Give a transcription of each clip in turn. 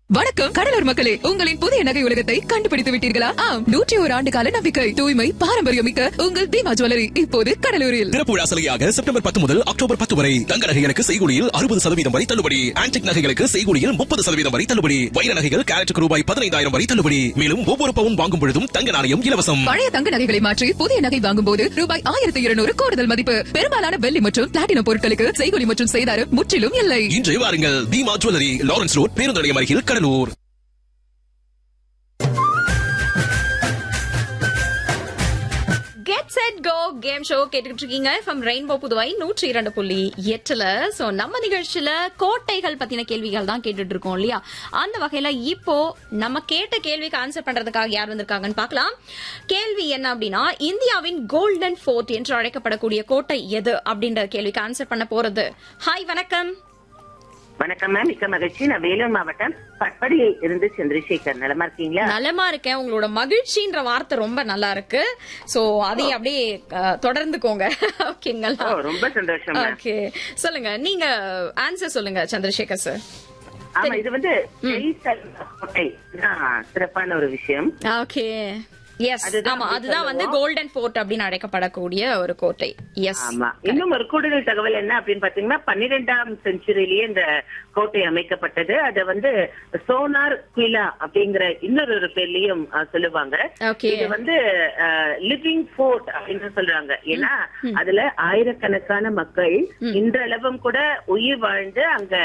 வணக்கம் கடலூர் மக்களே உங்களின் புதிய நகை உலகத்தை கண்டுபிடித்து விட்டீர்களா ஆம் நூற்றி ஒரு ஆண்டு கால நம்பிக்கை தூய்மை பாரம்பரியம் மிக்க உங்கள் தீமா ஜுவல்லரி இப்போது கடலூரில் திறப்புழா சலுகையாக செப்டம்பர் பத்து முதல் அக்டோபர் பத்து வரை தங்க நகைகளுக்கு செய்கூலியில் அறுபது சதவீதம் வரை தள்ளுபடி ஆன்டிக் நகைகளுக்கு செய்கூலியில் முப்பது சதவீதம் வரை தள்ளுபடி வைர நகைகள் கேரட்டுக்கு ரூபாய் பதினைந்தாயிரம் வரை தள்ளுபடி மேலும் ஒவ்வொரு பவுன் வாங்கும் பொழுதும் தங்க நாணயம் இலவசம் பழைய தங்க நகைகளை மாற்றி புதிய நகை வாங்கும் போது ரூபாய் ஆயிரத்தி இருநூறு கூடுதல் மதிப்பு பெரும்பாலான வெள்ளி மற்றும் பிளாட்டினம் பொருட்களுக்கு செய்கூலி மற்றும் செய்தாரம் முற்றிலும் இல்லை இன்றே வாருங்கள் தீமா ஜுவல்லரி லாரன்ஸ் ரோட் பேருந்து நிலையம் அருகில் Cuddalore get set go game show கேட்டுக்கிட்டு இருக்கீங்க ஃப்ரம் ரெயின்போ புதுவை நூற்றி இரண்டு புள்ளி எட்டுல சோ நம்ம நிகழ்ச்சியில கோட்டைகள் பத்தின கேள்விகள் தான் கேட்டுட்டு இருக்கோம் இல்லையா அந்த வகையில இப்போ நம்ம கேட்ட கேள்விக்கு ஆன்சர் பண்றதுக்காக யார் வந்திருக்காங்கன்னு பார்க்கலாம் கேள்வி என்ன அப்படின்னா இந்தியாவின் கோல்டன் ஃபோர்ட் என்று அழைக்கப்படக்கூடிய கோட்டை எது அப்படின்ற கேள்விக்கு ஆன்சர் பண்ண போறது ஹாய் வணக்கம் வணக்கம் மேம் மிக்க மகிழ்ச்சி நான் வேலூர் மாவட்டம் பட்படியில் இருந்து சந்திரசேகர் நலமா இருக்கீங்களா நலமா இருக்கேன் உங்களோட மகிழ்ச்சின்ற வார்த்தை ரொம்ப நல்லா இருக்கு சோ அதை அப்படியே அஹ், தொடர்ந்துக்கோங்க ஓ ஓகேங்களா ரொம்ப சந்தோஷம் மேம் ஓகே சொல்லுங்க நீங்க ஆன்சர் சொல்லுங்க சந்திரசேகர் சார் ஆமா இது வந்து ஜெய்சல்மர் கோட்டை தான் சிறப்பான ஒரு விஷயம் ஓகே எஸ் அதுதான் ஆமா அப்படி அதுதான் வந்து சொல்லுவோம். கோல்டன் ஃபோர்ட் அப்படின்னு அழைக்கப்படக்கூடிய ஒரு கோட்டை எஸ் ஆமா இன்னும் ஒரு கூடுதல் தகவல் என்ன அப்படின்னு பாத்தீங்கன்னா பன்னிரெண்டாம் செஞ்சுரியிலேயே இந்த கோட்டை அமைக்கப்பட்டது அத வந்து சோனார் குயிலா அப்படிங்கிற இன்னொரு ஒரு பேர்லயும் அஹ், சொல்லுவாங்க Okay. இது வந்து லிவிங் ஃபோர்ட் அப்படின்னு சொல்றாங்க ஏன்னா அதுல ஆயிரக்கணக்கான மக்கள் இன்றளவும் கூட உயிர் வாழ்ந்து அங்க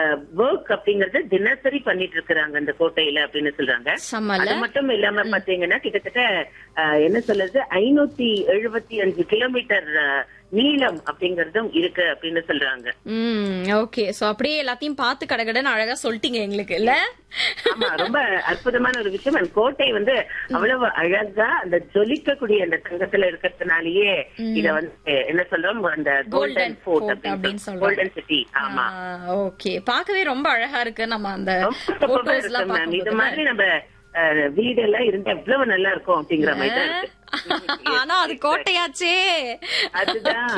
ஒர்க் அப்படிங்கறது தினசரி பண்ணிட்டு இருக்கிறாங்க அந்த கோட்டையில அப்படின்னு சொல்றாங்க செம்மல அது மட்டும் இல்லாம பாத்தீங்கன்னா கிட்டத்தட்ட அஹ், என்ன சொல்றது ஐநூத்தி எழுபத்தி அஞ்சு கிலோமீட்டர் அஹ், நீளம் அப்படிங்கறதும் இருக்கு அப்படின்னு சொல்றாங்க ம் ஓகே சோ அப்படியே எல்லாத்தையும் பார்த்து கடகடன்னு அழகா சொல்லிட்டீங்க எங்களுக்கு இல்ல ஆமா ரொம்ப அற்புதமான ஒரு விஷயம் அந்த கோட்டை வந்து அவ்வளவு அழகா அந்த ஜொலிக்கக்கூடிய அந்த தங்கத்துல இருக்கிறதுனாலயே இத வந்து என்ன சொல்றோம் அந்த Golden கோல்டன் Fort ஃபோர்ட் அப்படின்னு அப்படின்னு சொல்றாங்க. கோல்டன் சிட்டி ஆமா ஓகே பார்க்கவே ரொம்ப அழகா இருக்கு நம்ம அந்த ரொம்ப சூப்பரா போட்டோஸ் இருக்கு எல்லாம் மேம் இது மாதிரி பார்க்கும்போது நம்ம அஹ், வீடெல்லாம் இருந்தா எவ்வளவு நல்லா இருக்கும் அப்படிங்கிற மாதிரி தான் இருக்கு ஆனா அது கோட்டையாச்சே அதுதான்.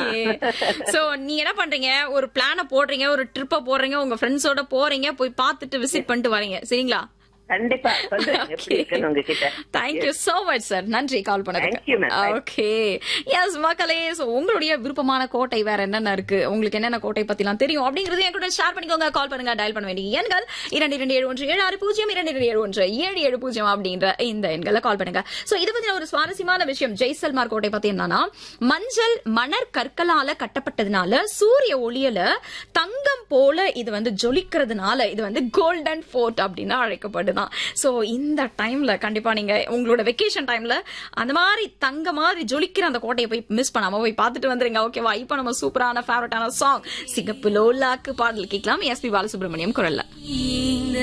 சோ நீ என்ன பண்றீங்க ஒரு பிளான போடுறீங்க ஒரு ட்ரிப்ப போடுறீங்க உங்க ஃப்ரெண்ட்ஸோட போறீங்க போய் பார்த்துட்டு விசிட் பண்ணிட்டு வரீங்க சரிங்களா கண்டிப்பா சொல்றேன் எப்படி இருக்குன்னு உங்ககிட்ட தேங்க்யூ சோ மச் சார் நன்றி கால் Thank you, பண்ணதுக்கு ma'am. ஓகே எஸ் மக்களே சோ உங்களுடைய விருப்பமான கோட்டை வேற என்னென்ன இருக்கு உங்களுக்கு என்னென்ன கோட்டை பத்திலாம் தெரியும் அப்படிங்கறது என் கூட ஷேர் பண்ணிக்கோங்க கால் பண்ணுங்க டயல் பண்ண வேண்டிய எண்கள் இரண்டு இரண்டு ஏழு ஒன்று ஏழு ஆறு பூஜ்ஜியம் இரண்டு இரண்டு ஏழு ஒன்று ஏழு ஏழு பூஜ்ஜியம் அப்படின்ற இந்த எண்களை கால் பண்ணுங்க சோ இது பத்தின ஒரு சுவாரஸ்யமான விஷயம் ஜெய்சல்மார் கோட்டை பத்தி என்னன்னா மஞ்சள் மணற் கற்களால கட்டப்பட்டதுனால சூரிய ஒளியில தங்கம் போல இது வந்து ஜொலிக்கிறதுனால இது வந்து கோல்டன் ஃபோர்ட் அப்படின்னு அழைக்கப்படுதான் சோ இந்த டைம்ல கண்டிப்பா நீங்க உங்களோட வெக்கேஷன் டைம்ல அந்த மாதிரி தங்க மாதிரி ஜொலிக்கிற அந்த கோட்டையை போய் மிஸ் பண்ணாம போய் பார்த்துட்டு வந்துருங்க ஓகேவா இப்போ நம்ம சூப்பரான ஃபேவரட்டான சாங் சிகப்பு லோலாக்கு பாடல் கேட்கலாம் எஸ்பி பாலசுப்ரமணியம் குரல்ல